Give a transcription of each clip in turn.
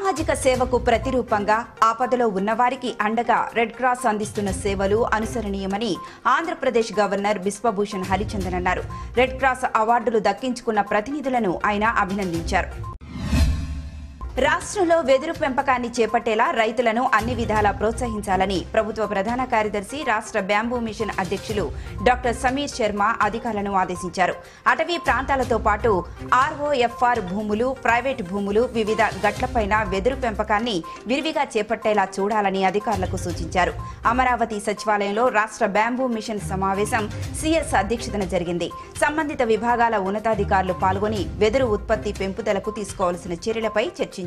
సామాజిక సేవకు ప్రతిరూపంగా ఆపదలో ఉన్నవారికి అండగా రెడ్ క్రాస్ అందిస్తున్న సేవలు అనుసరణీయమని ఆంధ్రప్రదేశ్ గవర్నర్ బిశ్వభూషణ్ హరిచందన్ అన్నారు రెడ్ క్రాస్ అవార్డులు దక్కించుకున్న ప్రతినిధులను ఆయన అభినందించారు రాష్ట్రంలో వెదురు పెంపకాన్ని చేపట్టేలా రైతులను అన్ని విధాలా ప్రోత్సహించాలని ప్రభుత్వ ప్రధాన కార్యదర్శి రాష్ట్ర బ్యాంబూ మిషన్ అధ్యక్షులు డాక్టర్ సమీర్ శర్మ అధికారులను ఆదేశించారు అటవీ ప్రాంతాలతో పాటు ఆర్ఓఎఫ్ఆర్ భూములు ప్రైవేటు భూములు వివిధ గట్లపైన వెదురు పెంపకాన్ని విరివిగా చేపట్టేలా చూడాలని అధికారులకు సూచించారు అమరావతి సచివాలయంలో రాష్ట్ర బ్యాంబూ మిషన్ సమావేశం సీఎస్ అధ్యక్షతన జరిగింది సంబంధిత విభాగాల ఉన్నతాధికారులు పాల్గొని వెదురు ఉత్పత్తి పెంపుదలకు తీసుకోవాల్సిన చర్యలపై చర్చించారు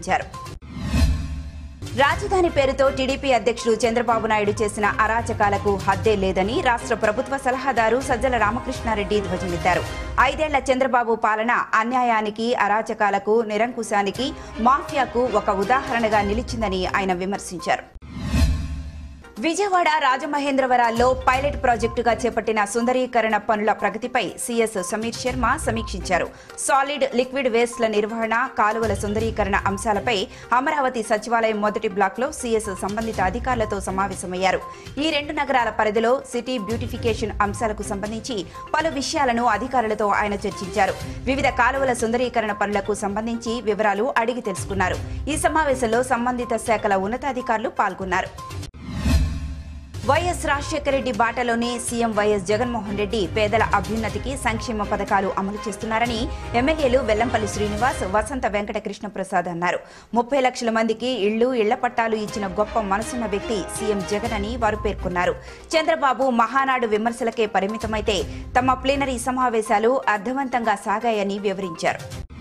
రాజధాని పేరుతో టీడీపీ అధ్యక్షుడు చంద్రబాబు నాయుడు చేసిన అరాచకాలకు హద్దే లేదని రాష్ట్ర ప్రభుత్వ సలహాదారు సజ్జల రామకృష్ణారెడ్డి ధ్వజమెత్తారు ఐదేళ్ల చంద్రబాబు పాలన అన్యాయానికి అరాచకాలకు నిరంకుశానికి మాఫియాకు ఒక ఉదాహరణగా నిలిచిందని ఆయన విమర్శించారు విజయవాడ రాజమహేంద్రవరాల్లో పైలట్ ప్రాజెక్టుగా చేపట్టిన సుందరీకరణ పనుల ప్రగతిపై సీఎస్ సమీర్ శర్మ సమీక్షించారు సాలిడ్ లిక్విడ్ వేస్ట్ల నిర్వహణ కాలువల సుందరీకరణ అంశాలపై అమరావతి సచివాలయం మొదటి బ్లాక్లో సీఎస్ సంబంధిత అధికారులతో సమావేశమయ్యారు ఈ రెండు నగరాల పరిధిలో సిటీ బ్యూటిఫికేషన్ అంశాలకు సంబంధించి పలు విషయాలను అధికారులతో ఆయన చర్చించారు వివిధ కాలువల సుందరీకరణ పనులకు సంబంధించి వివరాలు అడిగి తెలుసుకున్నారు ఈ సమావేశంలో సంబంధిత శాఖల ఉన్నతాధికారులు పాల్గొన్నారు వైఎస్ రాజశేఖర రెడ్డి బాటలోనే సీఎం వైఎస్ జగన్మోహన్ రెడ్డి పేదల అభ్యున్నతికి సంక్షేమ పథకాలు అమలు చేస్తున్నారని ఎమ్మెల్యేలు వెల్లంపల్లి శ్రీనివాస్ వసంత వెంకట కృష్ణ ప్రసాద్ అన్నారు ముప్పై లక్షల మందికి ఇళ్లు ఇళ్ల పట్టాలు ఇచ్చిన గొప్ప మనసున్న వ్యక్తి సీఎం జగన్ అని వారు పేర్కొన్నారు చంద్రబాబు మహానాడు విమర్శలకే పరిమితమైతే తమ ప్లీనరీ సమావేశాలు అర్థవంతంగా సాగాయని వివరించారు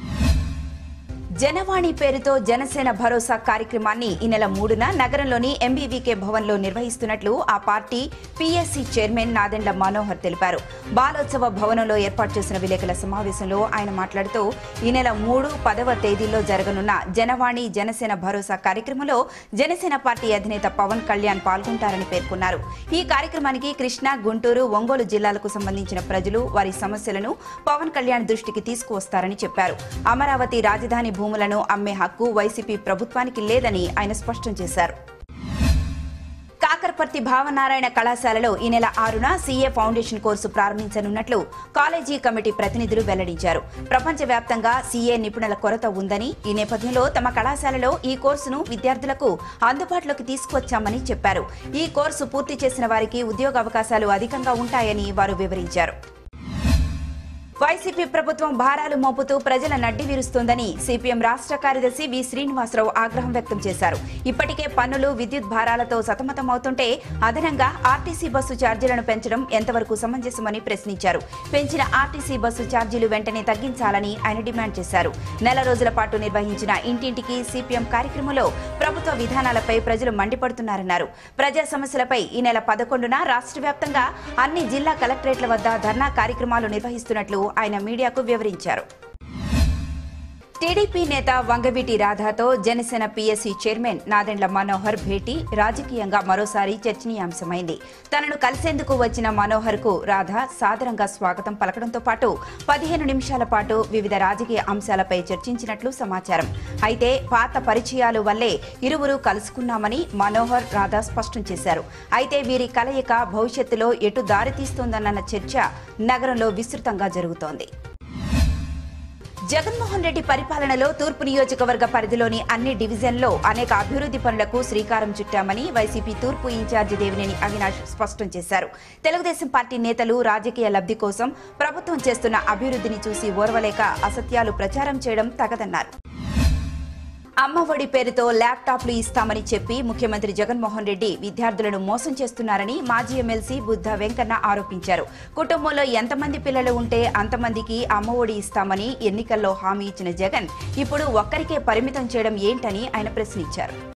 జనవాణి పేరుతో జనసేన భరోసా కార్యక్రమాన్ని ఈ నెల మూడున నగరంలోని ఎంబీవీకే భవన్లో నిర్వహిస్తున్నట్లు ఆ party PSC chairman Nadendla Manohar తెలిపారు బాలోత్సవ భవనంలో ఏర్పాటు చేసిన విలేకరుల సమావేశంలో ఆయన మాట్లాడుతూ ఈ నెల మూడు పదవ తేదీల్లో జరగనున్న జనవాణి జనసేన భరోసా కార్యక్రమంలో జనసేన పార్టీ అధినేత పవన్ కళ్యాణ్ పాల్గొంటారని పేర్కొన్నారు ఈ కార్యక్రమానికి కృష్ణా గుంటూరు ఒంగోలు జిల్లాలకు సంబంధించిన ప్రజలు వారి సమస్యలను పవన్ కళ్యాణ్ దృష్టికి తీసుకువస్తారని చెప్పారు అమరావతి రాజధాని భూములను అమ్మే హక్కు వైసీపీ ప్రభుత్వానికి లేదని ఆయన స్పష్టం చేశారు కాకరపర్తి భావనారాయణ కళాశాలలో ఈ నెల ఆరున సీఏ ఫౌండేషన్ కోర్సు ప్రారంభించనున్నట్లు కాలేజీ కమిటీ ప్రతినిధులు వెల్లడించారు ప్రపంచవ్యాప్తంగా సీఏ నిపుణుల కొరత ఉందని ఈ నేపథ్యంలో తమ కళాశాలలో ఈ కోర్సును విద్యార్థులకు అందుబాటులోకి తీసుకువచ్చామని చెప్పారు ఈ కోర్సు పూర్తి చేసిన వారికి ఉద్యోగ అవకాశాలు అధికంగా ఉంటాయని వారు వివరించారు వైసీపీ ప్రభుత్వం భారాలు మోపుతూ ప్రజల నడ్డి విరుస్తోందని సిపిఎం రాష్ట్ర కార్యదర్శి వి శ్రీనివాసరావు ఆగ్రహం వ్యక్తం చేశారు ఇప్పటికే పన్నులు విద్యుత్ భారాలతో సతమతమవుతుంటే అదనంగా ఆర్టీసీ బస్సు ఛార్జీలను పెంచడం ఎంతవరకు సమంజసమని ప్రశ్నించారు పెంచిన ఆర్టీసీ బస్సు ఛార్జీలు వెంటనే తగ్గించాలని ఆయన డిమాండ్ చేశారు నెల రోజుల పాటు నిర్వహించిన ఇంటింటికి సిపిఎం కార్యక్రమంలో ప్రభుత్వ విధానాలపై ప్రజలు మండిపడుతున్నారన్నారు ప్రజా సమస్యలపై ఈ నెల పదకొండున రాష్ట్ర వ్యాప్తంగా అన్ని జిల్లా కలెక్టరేట్ల వద్ద ధర్నా కార్యక్రమాలు నిర్వహిస్తున్నట్లు ఆయన మీడియాకు వివరించారు టీడీపీ నేత వంగవీటి రాధాతో జనసేన పీఎస్సీ చైర్మన్ నాదెండ్ల మనోహర్ భేటీ రాజకీయంగా మరోసారి చర్చనీయాంశమైంది తనను కలిసేందుకు వచ్చిన మనోహర్ కు రాధ సాదరంగా స్వాగతం పలకడంతో పాటు పదిహేను నిమిషాల పాటు వివిధ రాజకీయ అంశాలపై చర్చించినట్లు సమాచారం అయితే పాత పరిచయాలు వల్లే ఇరువురు కలుసుకున్నామని మనోహర్ రాధా స్పష్టం చేశారు అయితే వీరి కలయిక భవిష్యత్తులో ఎటు దారితీస్తోందన్న చర్చ నగరంలో విస్తృతంగా జరుగుతోంది జగన్మోహన్ రెడ్డి పరిపాలనలో తూర్పు నియోజకవర్గ పరిధిలోని అన్ని డివిజన్లో అనేక అభివృద్ధి పనులకు శ్రీకారం చుట్టామని వైసీపీ తూర్పు ఇన్ఛార్జి దేవినేని అవినాష్ స్పష్టం చేశారు తెలుగుదేశం పార్టీ నేతలు రాజకీయ లబ్ధి కోసం ప్రభుత్వం చేస్తున్న అభివృద్ధిని చూసి ఓర్వలేక అసత్యాలు ప్రచారం చేయడం తగదన్నారు అమ్మఒడి పేరుతో ల్యాప్టాప్లు ఇస్తామని చెప్పి ముఖ్యమంత్రి జగన్మోహన్ రెడ్డి విద్యార్థులను మోసం చేస్తున్నారని మాజీ ఎమ్మెల్సీ బుద్ధ వెంకన్న ఆరోపించారు కుటుంబంలో ఎంతమంది పిల్లలు ఉంటే అంతమందికి అమ్మఒడి ఇస్తామని ఎన్నికల్లో హామీ ఇచ్చిన జగన్ ఇప్పుడు ఒక్కరికే పరిమితం చేయడం ఏంటని ఆయన ప్రశ్నించారు